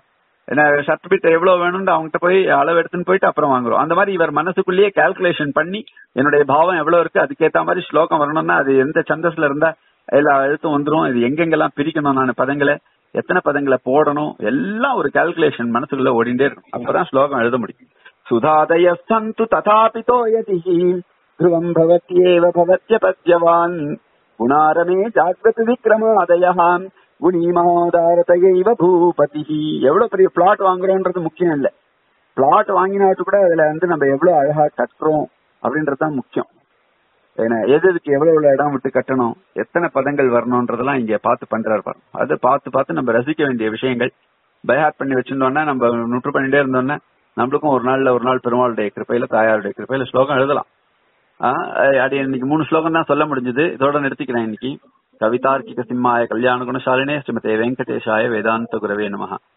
என்ன ஷர்ட் பிட் எவ்வளவு வேணும்னு அவங்ககிட்ட போய் அளவு எடுத்துன்னு போயிட்டு அப்புறம் வாங்குறோம் அந்த மாதிரி இவர் மனசுக்குள்ளேயே கால்குலேஷன் பண்ணி என்னுடைய பாவம் எவ்வளவு இருக்கு அதுக்கேத்த மாதிரி ஸ்லோகம் வரணும்னா அது எந்த சந்தஸ்ல இருந்தா எல்லா எழுத்தும் வந்துரும் இது எங்கெங்கெல்லாம் பிரிக்கணும் நான் பதங்களை எத்தனை பதங்களை போடணும் எல்லாம் ஒரு கால்குலேஷன் மனசுக்குள்ள ஓடிண்டே இருக்கும் அப்பதான் ஸ்லோகம் எழுத முடியும் சுதாதய சந்து ததாபிதோ யதி ध्रुवम् भवत्येव भवत्यपद्यवान् गुणारमे जाग्रत விக்ரமாதயாம் குணிமாதாரதையைவ பூபதிஹி எவ்வளவு பெரிய பிளாட் வாங்குறோன்றது முக்கியம் இல்ல பிளாட் வாங்கினாட்டு கூட அதுல வந்து நம்ம எவ்வளவு அழகா கட்டுறோம் அப்படின்றது தான் முக்கியம் ஏன்னா எது எதுக்கு எவ்வளவு எவ்வளவு இடம் விட்டு கட்டணும் எத்தனை பதங்கள் வரணும்ன்றதெல்லாம் இங்க பார்த்து பண்றாரு பாருங்க அது பார்த்து பார்த்து நம்ம ரசிக்க வேண்டிய விஷயங்கள் பைஹாட் பண்ணி வச்சிருந்தோம்னா நம்ம நுற்று பண்ணிட்டே இருந்தோம்னா நம்மளுக்கும் ஒரு நாள்ல ஒரு நாள் பெருமாளுடைய கிருப்பையில தாயாருடைய கிருப்பையில ஸ்லோகம் எழுதலாம் அது இன்னைக்கு மூணு ஸ்லோகம் தான் சொல்ல முடிஞ்சது இதோட நிறுத்திக்கிறேன் இன்னைக்கு கவிதார்க்கிக சிம்மாய கல்யாண குணசாலினே ஸ்ரீமதே வெங்கடேஷாய வேதாந்த குரவே நமஹா